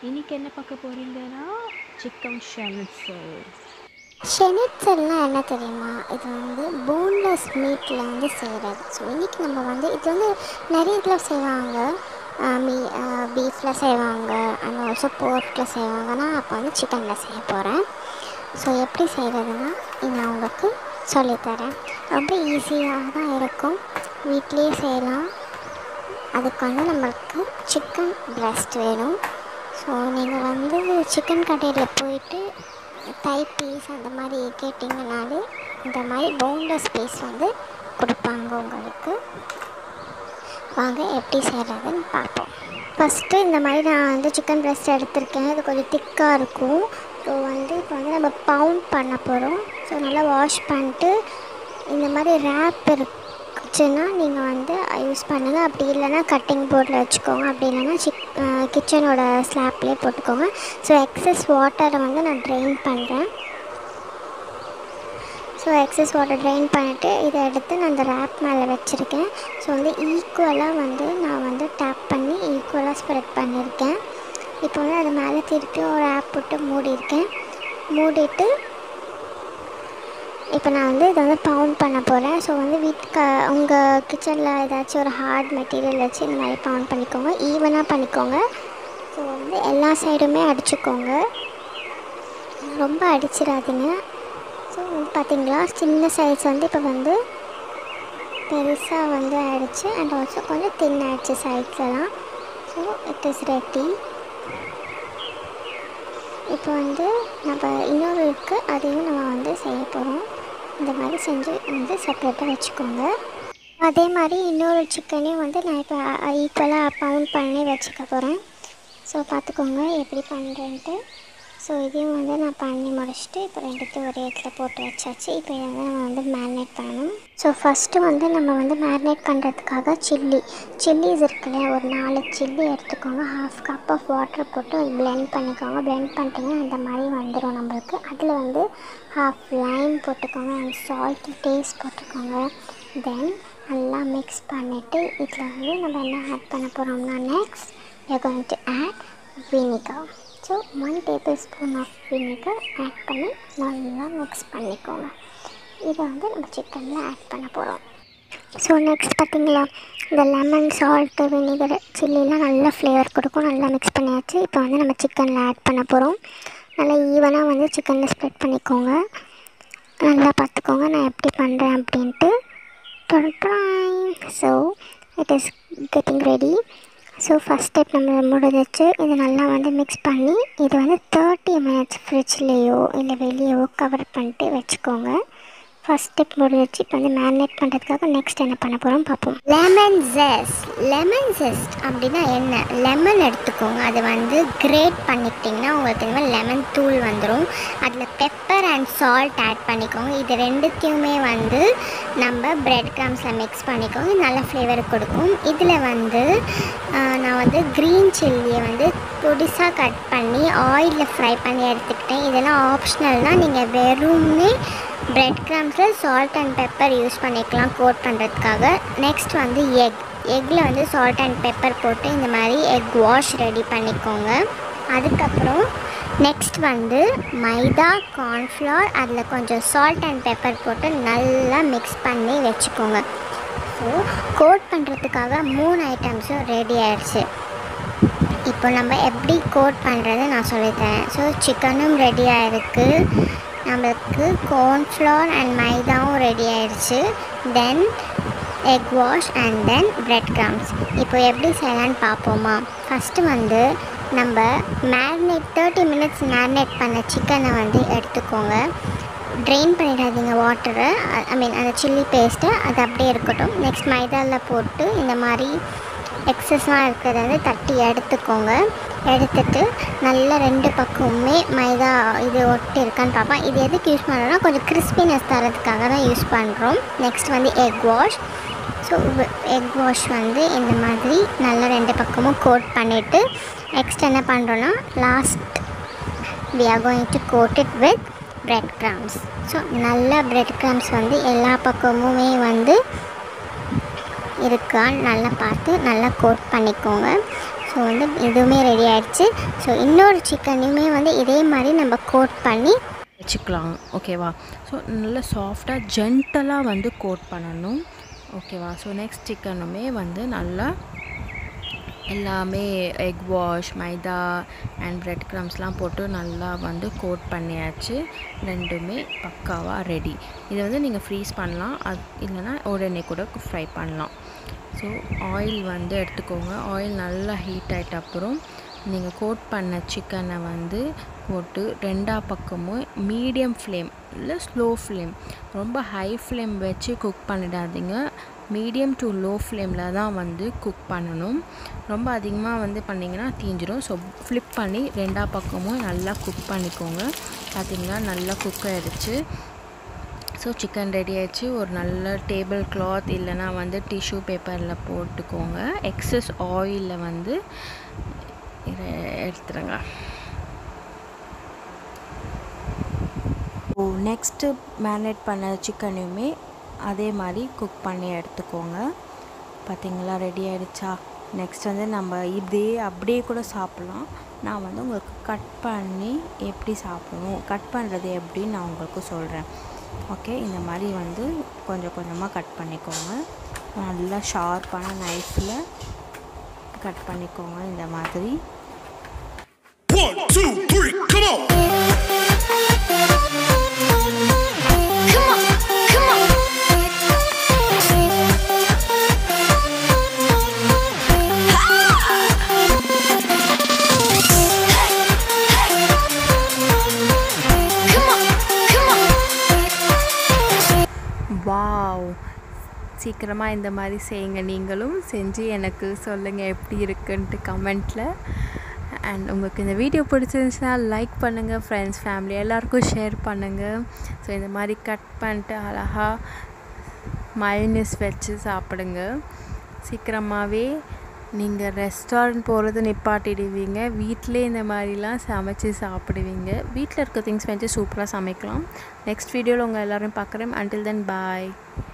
இன்னைக்கு என்ன பார்க்க போறீங்கன்னா சிக்கன் ஷெனட்ஸல் ஷெனிட்ஸல்லாம் என்ன தெரியுமா இது வந்து போன்லெஸ் மீட்டில் வந்து செய்கிறது ஸோ இன்றைக்கி நம்ம வந்து இது வந்து நிறைய இதில் செய்வாங்க மீ பீஃபில் செய்வாங்க அண்ட் ஆல்சோ போர்க்கில் செய்வாங்க நான் அப்போ வந்து சிக்கனில் செய்ய போகிறேன் ஸோ எப்படி செய்கிறதுனா நான் உங்களுக்கு சொல்லித்தரேன் ரொம்ப ஈஸியாக தான் இருக்கும் வீட்லேயே செய்யலாம் அதுக்கு வந்து நம்மளுக்கு சிக்கன் breast வேணும் ஸோ நீங்கள் வந்து சிக்கன் கடையில் போயிட்டு தை பீஸ் அந்த மாதிரி கேட்டிங்கனாலே இந்த மாதிரி போன்லெஸ் பீஸ் வந்து கொடுப்பாங்க உங்களுக்கு வாங்க எப்படி செய்கிறதுன்னு பார்ப்போம் ஃபஸ்ட்டு இந்த மாதிரி நான் வந்து சிக்கன் breast எடுத்திருக்கேன் இது கொஞ்சம் திக்காக இருக்கும் ஸோ வந்து இப்போ வந்து நம்ம பவுண்ட் பண்ண போகிறோம் ஸோ நல்லா வாஷ் பண்ணிட்டு இந்த மாதிரி ரேப் இருந்துச்சுன்னா நீங்கள் வந்து யூஸ் பண்ணுங்கள் அப்படி இல்லைன்னா கட்டிங் போர்டில் வச்சுக்கோங்க அப்படி இல்லைன்னா சிக் கிச்சனோட ஸ்லாப்லேயே போட்டுக்கோங்க ஸோ எக்ஸஸ் வாட்டரை வந்து நான் ட்ரெயின் பண்ணுறேன் ஸோ எக்ஸஸ் வாட்டர் ட்ரெயின் பண்ணிவிட்டு இதை எடுத்து நான் அந்த ரேப் மேலே வச்சுருக்கேன் ஸோ வந்து ஈக்குவலாக வந்து நான் வந்து டேப் பண்ணி ஈக்குவலாக ஸ்ப்ரெட் பண்ணியிருக்கேன் இப்போ வந்து அது மேலே திருப்பியும் ஒரு ஆப் போட்டு மூடியிருக்கேன் மூடிட்டு இப்போ நான் வந்து இதை வந்து பவுண்ட் பண்ண போகிறேன் ஸோ வந்து வீட்டுக்கு உங்கள் கிச்சனில் ஏதாச்சும் ஒரு ஹார்ட் மெட்டீரியல் வச்சு இந்த மாதிரி பவுண்ட் பண்ணிக்கோங்க ஈவனாக பண்ணிக்கோங்க ஸோ வந்து எல்லா சைடுமே அடிச்சுக்கோங்க ரொம்ப அடிச்சிடாதீங்க ஸோ வந்து பார்த்தீங்களா சின்ன சைஸ் வந்து இப்போ வந்து பெருசாக வந்து ஆயிடுச்சு அண்ட் ஆல்சோ கொஞ்சம் தின் ஆயிடுச்சு சைட்லலாம் ஸோ இட் இஸ் ரெடி இப்போ வந்து நம்ம இன்னொரு இருக்குது அதையும் நம்ம வந்து செய்ய போகிறோம் இந்த மாதிரி செஞ்சு வந்து செப்பரேட்டாக வச்சுக்கோங்க அதே மாதிரி இன்னொரு சிக்கனையும் வந்து நான் இப்போ ஈக்குவலாக பவுண்ட் பண்ணி வச்சுக்க போகிறேன் ஸோ பார்த்துக்கோங்க எப்படி பண்ணுறேன்ட்டு ஸோ இதையும் வந்து நான் பண்ணி முடிச்சுட்டு இப்போ ரெண்டுத்தையும் ஒரே இடத்துல போட்டு வச்சாச்சு இப்போ இதை வந்து நம்ம வந்து மேரினேட் பண்ணணும் ஸோ ஃபஸ்ட்டு வந்து நம்ம வந்து மேரினேட் பண்ணுறதுக்காக சில்லி சில்லிஸ் இருக்கு இல்லையா ஒரு நாலு சில்லி எடுத்துக்கோங்க ஹாஃப் கப் ஆஃப் வாட்டர் போட்டு blend பண்ணிக்கோங்க blend பண்ணிட்டீங்கன்னா அந்த மாதிரி வந்துடும் நம்மளுக்கு அதில் வந்து ஹாஃப் லைம் போட்டுக்கோங்க அண்ட் சால்ட் டேஸ்ட் போட்டுக்கோங்க தென் நல்லா மிக்ஸ் பண்ணிவிட்டு இதில் வந்து நம்ம என்ன ஆட் பண்ண போகிறோம்னா next we are going to add vinegar so one tablespoon of vinegar add பண்ணி நல்லா மிக்ஸ் பண்ணிக்கோங்க இதை வந்து நம்ம சிக்கனில் ஆட் பண்ண போகிறோம் ஸோ நெக்ஸ்ட் பார்த்தீங்களா இந்த லெமன் சால்ட்டு வினிகர் சில்லிலாம் நல்லா ஃப்ளேவர் கொடுக்கும் நல்லா மிக்ஸ் பண்ணியாச்சு இப்போ வந்து நம்ம சிக்கனில் ஆட் பண்ண போகிறோம் நல்லா ஈவனாக வந்து சிக்கனில் ஸ்ப்ரெட் பண்ணிக்கோங்க நல்லா பார்த்துக்கோங்க நான் எப்படி பண்ணுறேன் அப்படின்ட்டு so it is getting ready so first step நம்ம முடிஞ்சிச்சு இதை நல்லா வந்து மிக்ஸ் பண்ணி இது வந்து தேர்ட்டி மினிட்ஸ் ஃப்ரிட்ஜ்லேயோ இல்லை வெளியவோ கவர் பண்ணிட்டு வச்சுக்கோங்க ஃபஸ்ட் ஸ்டெப் முடிஞ்சிச்சு இப்போ வந்து மேரினேட் பண்ணுறதுக்காக நெக்ஸ்ட் என்ன பண்ண போகிறோம் பார்ப்போம் லெமன் ஜெஸ்ட் லெமன் ஜெஸ்ட் அப்படின்னா என்ன லெமன் எடுத்துக்கோங்க அதை வந்து கிரேட் பண்ணிக்கிட்டிங்கன்னா உங்களுக்கு இந்த மாதிரி லெமன் தூள் வந்துடும் அதில் பெப்பர் அண்ட் சால்ட் ஆட் பண்ணிக்கோங்க இது ரெண்டுத்தையுமே வந்து நம்ம பிரெட் கிராம்ஸில் மிக்ஸ் பண்ணிக்கோங்க நல்ல ஃப்ளேவர் கொடுக்கும் இதில் வந்து ஆஹ், நான் வந்து க்ரீன் சில்லியை வந்து பொடிசாக கட் பண்ணி ஆயிலில் ஃப்ரை பண்ணி எடுத்துக்கிட்டேன் இதெல்லாம் ஆப்ஷனல் தான் நீங்கள் வெறும்னே பிரெட் கிராம்ஸில் சால்ட் அண்ட் பெப்பர் யூஸ் பண்ணிக்கலாம் கோட் பண்ணுறதுக்காக நெக்ஸ்ட் வந்து எக் எக்கில் வந்து சால்ட் அண்ட் பெப்பர் போட்டு இந்த மாதிரி எக் வாஷ் ரெடி பண்ணிக்கோங்க அதுக்கப்புறம் நெக்ஸ்ட் வந்து மைதா கார்ன்ஃப்ளவர் அதில் கொஞ்சம் சால்ட் அண்ட் பெப்பர் போட்டு நல்லா மிக்ஸ் பண்ணி வச்சுக்கோங்க ஸோ கோட் பண்ணுறதுக்காக மூணு ஐட்டம்ஸும் ரெடி ஆயிடுச்சு இப்போ நம்ம எப்படி கோட் பண்ணுறது நான் சொல்லித்தரேன் ஸோ சிக்கனும் ரெடியாக இருக்குது நம்மளுக்கு கார்ன்ஃப்ளவர் அண்ட் மைதாவும் ரெடி ஆயிடுச்சு then egg wash and then bread crumbs இப்போ எப்படி செய்யலான்னு பார்ப்போமா ஃபஸ்ட்டு வந்து நம்ம மேரினேட் தேர்ட்டி மினிட்ஸ் மேரினேட் பண்ண சிக்கனை வந்து எடுத்துக்கோங்க ட்ரெயின் பண்ணிடாதீங்க வாட்டரை ஐ மீன் அந்த சில்லி பேஸ்ட்டை அது அப்படியே இருக்கட்டும் நெக்ஸ்ட் மைதாவில் போட்டு இந்த மாதிரி எக்ஸஸ்லாம் இருக்கிறத வந்து தட்டி எடுத்துக்கோங்க எடுத்துட்டு நல்லா ரெண்டு பக்கமுமே மைதா இது ஒட்டி இருக்கான்னு பார்ப்பேன் இது எதுக்கு யூஸ் பண்ணுறோன்னா கொஞ்சம் கிறிஸ்பினஸ் தரதுக்காக தான் யூஸ் பண்ணுறோம் நெக்ஸ்ட் வந்து egg wash so egg wash வந்து இந்த மாதிரி நல்லா ரெண்டு பக்கமும் கோட் பண்ணிவிட்டு நெக்ஸ்ட் என்ன பண்ணுறோன்னா last we are going to coat it with bread crumbs so நல்ல bread crumbs வந்து எல்லா பக்கமுமே வந்து இருக்கான்னு நல்லா பார்த்து நல்லா கோட் பண்ணிக்கோங்க ஸோ வந்து இதுவுமே ரெடி ஆயிடுச்சு ஸோ இன்னொரு சிக்கனையுமே வந்து இதே மாதிரி நம்ம கோட் பண்ணி வச்சுக்கலாம் ஓகேவா ஸோ நல்லா சாஃப்டாக ஜென்டலாக வந்து கோட் பண்ணணும் ஓகேவா ஸோ நெக்ஸ்ட் சிக்கனுமே வந்து நல்லா எல்லாமே egg wash maida and bread க்ரம்ஸ்லாம் போட்டு நல்லா வந்து கோட் பண்ணியாச்சு ரெண்டுமே பக்காவாக ரெடி இதை வந்து நீங்கள் ஃப்ரீஸ் பண்ணலாம் அது இல்லைன்னா உடனே கூட ஃப்ரை பண்ணலாம் ஸோ ஆயில் வந்து எடுத்துக்கோங்க ஆயில் நல்லா ஹீட் ஆகிட்ட அப்புறம் நீங்கள் கோட் பண்ண சிக்கனை வந்து போட்டு ரெண்டா பக்கமும் மீடியம் ஃப்ளேம் இல்லை ஸ்லோ ஃப்ளேம் ரொம்ப ஹை ஃப்ளேம் வச்சு குக் பண்ணிடாதீங்க மீடியம் டு லோ ஃப்ளேமில் தான் வந்து குக் பண்ணணும் ரொம்ப அதிகமாக வந்து பண்ணிங்கன்னா தீஞ்சிரும் ஸோ ஃப்ளிப் பண்ணி ரெண்டா பக்கமும் நல்லா குக் பண்ணிக்கோங்க பார்த்திங்கன்னா நல்லா குக் ஆகிடுச்சு ஸோ சிக்கன் ரெடி ஆயிடுச்சு ஒரு நல்ல டேபிள் கிளாத் இல்லைனா வந்து டிஷ்யூ பேப்பரில் போட்டுக்கோங்க எக்ஸஸ் ஆயிலில் வந்து இதை எடுத்துருங்க ஓ நெக்ஸ்ட்டு மேரினேட் பண்ண சிக்கனையுமே அதே மாதிரி குக் பண்ணி எடுத்துக்கோங்க பார்த்தீங்களா ரெடி ஆகிடுச்சா நெக்ஸ்ட் வந்து நம்ம இதே அப்படியே கூட சாப்பிட்லாம் நான் வந்து உங்களுக்கு கட் பண்ணி எப்படி சாப்பிடணும் கட் பண்ணுறது எப்படின்னு நான் உங்களுக்கு சொல்கிறேன் ஓகே இந்த மாதிரி வந்து கொஞ்சம் கொஞ்சமாக கட் பண்ணிக்கோங்க நல்லா ஷார்ப்பான நைஃப்பில் கட் பண்ணிக்கோங்க இந்த மாதிரி One, two, three, come on! Come on, come on. Come on, come on. Wow சீக்கிரமாக இந்த மாதிரி செய்யுங்க நீங்களும் செஞ்சு எனக்கு சொல்லுங்கள் எப்படி இருக்குன்ட்டு கமெண்ட்டில் அண்ட் உங்களுக்கு இந்த வீடியோ பிடிச்சிருந்துச்சுன்னா லைக் பண்ணுங்கள் ஃப்ரெண்ட்ஸ் ஃபேமிலி எல்லாருக்கும் ஷேர் பண்ணுங்கள் ஸோ இந்த மாதிரி கட் பண்ணிட்டு அழகாக மயனிஸ் வச்சு சாப்பிடுங்க சீக்கிரமாகவே நீங்கள் ரெஸ்டாரண்ட் போகிறது நிப்பாட்டிடுவீங்க வீட்டிலே இந்த மாதிரிலாம் சமைச்சு சாப்பிடுவீங்க வீட்டில் இருக்க திங்ஸ் வச்சு சூப்பராக சமைக்கலாம் நெக்ஸ்ட் வீடியோவில் உங்கள் எல்லோரும் பார்க்குறேன் அன்டில் தென் பாய்